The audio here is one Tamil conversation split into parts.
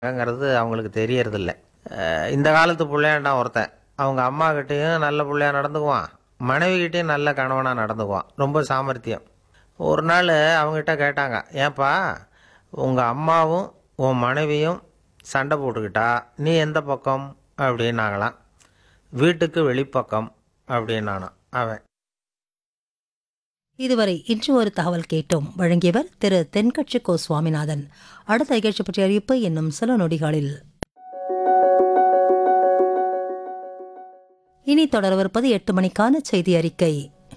ங்கிறது அவங்களுக்கு தெரியறதில்ல அஹ் இந்த காலத்து பிள்ளையாண்டான் ஒருத்தன் அவங்க அம்மா கிட்டேயும் நல்ல பிள்ளையா நடந்துக்குவான் மனைவி கிட்டேயும் நல்ல கணவனாக நடந்துக்குவான் ரொம்ப சாமர்த்தியம் ஒரு நாள் அவங்ககிட்ட கேட்டாங்க ஏன்பா உங்கள் அம்மாவும் உன் மனைவியும் சண்டை போட்டுக்கிட்டா நீ எந்த பக்கம் அப்படின்னாங்களாம் வீட்டுக்கு வெளிப்பக்கம் அப்படின்னானான் அவன் இதுவரை இன்று ஒரு தகவல் கேட்டோம் வழங்கியவர் திரு தென்கட்சி கோ சுவாமிநாதன் அடுத்த நிகழ்ச்சி பற்றிய அறிவிப்பு இன்னும் சில நொடிகளில் இனி தொடரவிருப்பது எட்டு மணிக்கான செய்தி அறிக்கை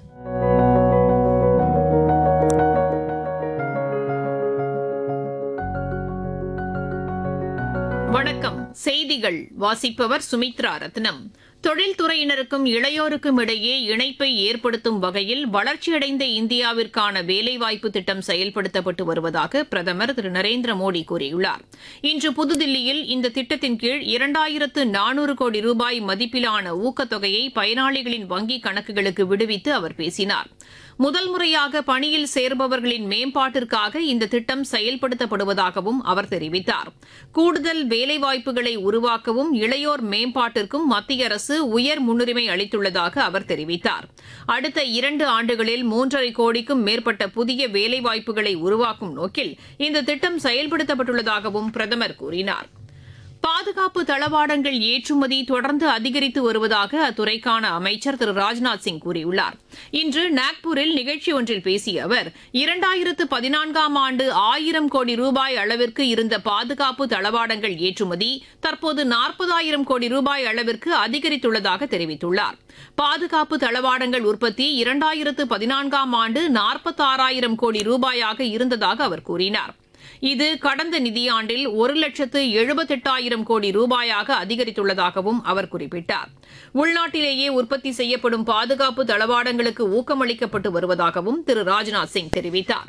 வணக்கம் செய்திகள் வாசிப்பவர் சுமித்ரா ரத்னம் தொழில்துறையினருக்கும் இளையோருக்கும் இடையே இணைப்பை ஏற்படுத்தும் வகையில் வளர்ச்சியடைந்த இந்தியாவிற்கான வேலைவாய்ப்பு திட்டம் செயல்படுத்தப்பட்டு வருவதாக பிரதமர் திரு நரேந்திர மோடி கூறியுள்ளார் இன்று புதுதில்லியில் இந்த திட்டத்தின் கீழ் இரண்டாயிரத்து நானூறு கோடி ரூபாய் மதிப்பிலான ஊக்கத்தொகையை பயனாளிகளின் வங்கிக் கணக்குகளுக்கு விடுவித்து அவர் பேசினார் முதல் முறையாக பணியில் சேர்பவர்களின் மேம்பாட்டிற்காக இந்த திட்டம் செயல்படுத்தப்படுவதாகவும் அவர் தெரிவித்தார் கூடுதல் வேலைவாய்ப்புகளை உருவாக்கவும் இளையோர் மேம்பாட்டிற்கும் மத்திய அரசு உயர் முன்னுரிமை அளித்துள்ளதாக அவர் தெரிவித்தார் அடுத்த இரண்டு ஆண்டுகளில் மூன்றரை கோடிக்கும் மேற்பட்ட புதிய வேலைவாய்ப்புகளை உருவாக்கும் நோக்கில் இந்த திட்டம் செயல்படுத்தப்பட்டுள்ளதாகவும் பிரதமர் கூறினார் பாதுகாப்பு தளவாடங்கள் ஏற்றுமதி தொடர்ந்து அதிகரித்து வருவதாக அத்துறைக்கான அமைச்சர் திரு ராஜ்நாத் சிங் கூறியுள்ளார் இன்று நாக்பூரில் நிகழ்ச்சி ஒன்றில் பேசிய அவர் இரண்டாயிரத்து பதினான்காம் ஆண்டு ஆயிரம் கோடி ரூபாய் அளவிற்கு இருந்த பாதுகாப்பு தளவாடங்கள் ஏற்றுமதி தற்போது நாற்பதாயிரம் கோடி ரூபாய் அளவிற்கு அதிகரித்துள்ளதாக தெரிவித்துள்ளார் பாதுகாப்பு தளவாடங்கள் உற்பத்தி இரண்டாயிரத்து பதினான்காம் ஆண்டு நாற்பத்தாறாயிரம் கோடி ரூபாயாக இருந்ததாக அவர் கூறினார் இது கடந்த நிதியாண்டில் ஒரு லட்சத்து எழுபத்தெட்டாயிரம் கோடி ரூபாயாக அதிகரித்துள்ளதாகவும் அவர் குறிப்பிட்டார் உள்நாட்டிலேயே உற்பத்தி செய்யப்படும் பாதுகாப்பு தளவாடங்களுக்கு ஊக்கமளிக்கப்பட்டு வருவதாகவும் திரு ராஜ்நாத் சிங் தெரிவித்தார்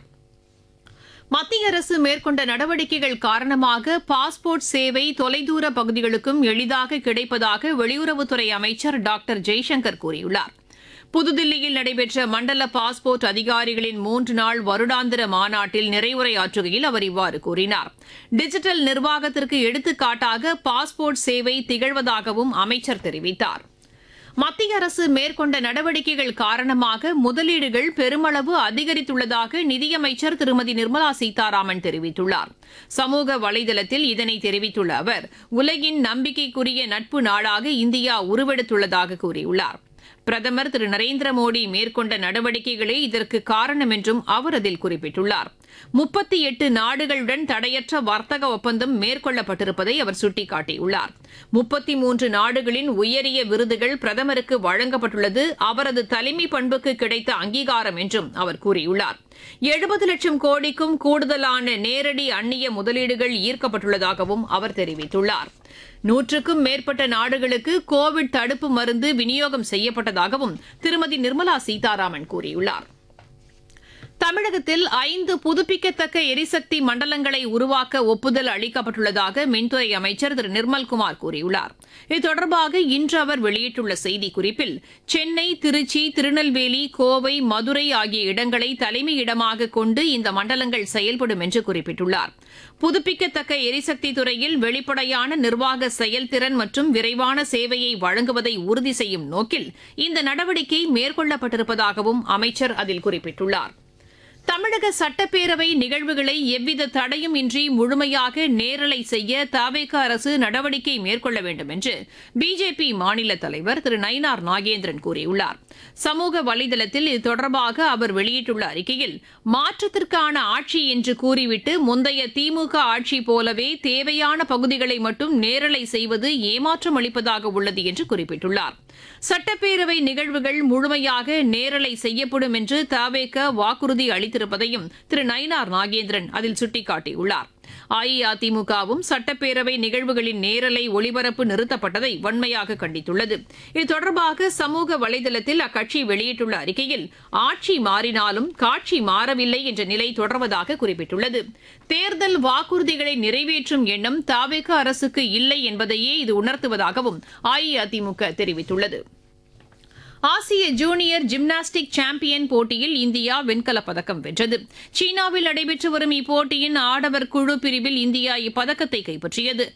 மத்திய அரசு மேற்கொண்ட நடவடிக்கைகள் காரணமாக பாஸ்போர்ட் சேவை தொலைதூர பகுதிகளுக்கும் எளிதாக கிடைப்பதாக வெளியுறவுத்துறை அமைச்சர் டாக்டர் ஜெய்சங்கர் கூறியுள்ளார் புதுதில்லியில் நடைபெற்ற மண்டல பாஸ்போர்ட் அதிகாரிகளின் மூன்று நாள் வருடாந்திர மாநாட்டில் நிறைவுரையாற்றுகையில் அவர் இவ்வாறு கூறினார் டிஜிட்டல் நிர்வாகத்திற்கு எடுத்துக்காட்டாக பாஸ்போர்ட் சேவை திகழ்வதாகவும் அமைச்சர் தெரிவித்தார் மத்திய அரசு மேற்கொண்ட நடவடிக்கைகள் காரணமாக முதலீடுகள் பெருமளவு அதிகரித்துள்ளதாக நிதியமைச்சர் திருமதி நிர்மலா சீதாராமன் தெரிவித்துள்ளார் சமூக வலைதளத்தில் இதனை தெரிவித்துள்ள அவர் உலகின் நம்பிக்கைக்குரிய நட்பு நாடாக இந்தியா உருவெடுத்துள்ளதாக கூறியுள்ளார் பிரதமர் திரு நரேந்திர மோடி மேற்கொண்ட நடவடிக்கைகளே இதற்கு காரணம் என்றும் அவர் அதில் குறிப்பிட்டுள்ளார் முப்பத்தி எட்டு நாடுகளுடன் தடையற்ற வர்த்தக ஒப்பந்தம் மேற்கொள்ளப்பட்டிருப்பதை அவர் சுட்டிக்காட்டியுள்ளார் முப்பத்தி மூன்று நாடுகளின் உயரிய விருதுகள் பிரதமருக்கு வழங்கப்பட்டுள்ளது அவரது தலைமை பண்புக்கு கிடைத்த அங்கீகாரம் என்றும் அவர் கூறியுள்ளார் எழுபது லட்சம் கோடிக்கும் கூடுதலான நேரடி அந்நிய முதலீடுகள் ஈர்க்கப்பட்டுள்ளதாகவும் அவர் தெரிவித்துள்ளார் நூற்றுக்கும் மேற்பட்ட நாடுகளுக்கு கோவிட் தடுப்பு மருந்து விநியோகம் செய்யப்பட்டதாகவும் திருமதி நிர்மலா சீதாராமன் கூறியுள்ளார் தமிழகத்தில் ஐந்து புதுப்பிக்கத்தக்க எரிசக்தி மண்டலங்களை உருவாக்க ஒப்புதல் அளிக்கப்பட்டுள்ளதாக மின்துறை அமைச்சர் திரு நிர்மல்குமார் கூறியுள்ளார் இது தொடர்பாக இன்று அவர் வெளியிட்டுள்ள செய்திக்குறிப்பில் சென்னை திருச்சி திருநெல்வேலி கோவை மதுரை ஆகிய இடங்களை தலைமையிடமாக கொண்டு இந்த மண்டலங்கள் செயல்படும் என்று குறிப்பிட்டுள்ளார் புதுப்பிக்கத்தக்க எரிசக்தி துறையில் வெளிப்படையான நிர்வாக செயல்திறன் மற்றும் விரைவான சேவையை வழங்குவதை உறுதி செய்யும் நோக்கில் இந்த நடவடிக்கை மேற்கொள்ளப்பட்டிருப்பதாகவும் அமைச்சர் அதில் குறிப்பிட்டுள்ளார் தமிழக சட்டப்பேரவை நிகழ்வுகளை எவ்வித தடையும் இன்றி முழுமையாக நேரலை செய்ய தவேக அரசு நடவடிக்கை மேற்கொள்ள வேண்டும் என்று பிஜேபி மாநில தலைவர் திரு நயினார் நாகேந்திரன் கூறியுள்ளார் சமூக வலைதளத்தில் இது தொடர்பாக அவர் வெளியிட்டுள்ள அறிக்கையில் மாற்றத்திற்கான ஆட்சி என்று கூறிவிட்டு முந்தைய திமுக ஆட்சி போலவே தேவையான பகுதிகளை மட்டும் நேரலை செய்வது ஏமாற்றம் அளிப்பதாக உள்ளது என்று குறிப்பிட்டுள்ளார் சட்டப்பேரவை நிகழ்வுகள் முழுமையாக நேரலை செய்யப்படும் என்று தவேக வாக்குறுதி அளித்திருப்பதையும் திரு நயினார் நாகேந்திரன் அதில் சுட்டிக்காட்டியுள்ளார் அஇஅதிமுகவும் சட்டப்பேரவை நிகழ்வுகளின் நேரலை ஒளிபரப்பு நிறுத்தப்பட்டதை வன்மையாக கண்டித்துள்ளது இது தொடர்பாக சமூக வலைதளத்தில் அக்கட்சி வெளியிட்டுள்ள அறிக்கையில் ஆட்சி மாறினாலும் காட்சி மாறவில்லை என்ற நிலை தொடர்வதாக குறிப்பிட்டுள்ளது தேர்தல் வாக்குறுதிகளை நிறைவேற்றும் எண்ணம் தாவேக அரசுக்கு இல்லை என்பதையே இது உணர்த்துவதாகவும் அஇஅதிமுக தெரிவித்துள்ளது ஆசிய ஜூனியர் ஜிம்னாஸ்டிக் சாம்பியன் போட்டியில் இந்தியா வெண்கலப் பதக்கம் வென்றது சீனாவில் நடைபெற்று வரும் இப்போட்டியின் ஆடவர் குழு பிரிவில் இந்தியா இப்பதக்கத்தை கைப்பற்றியது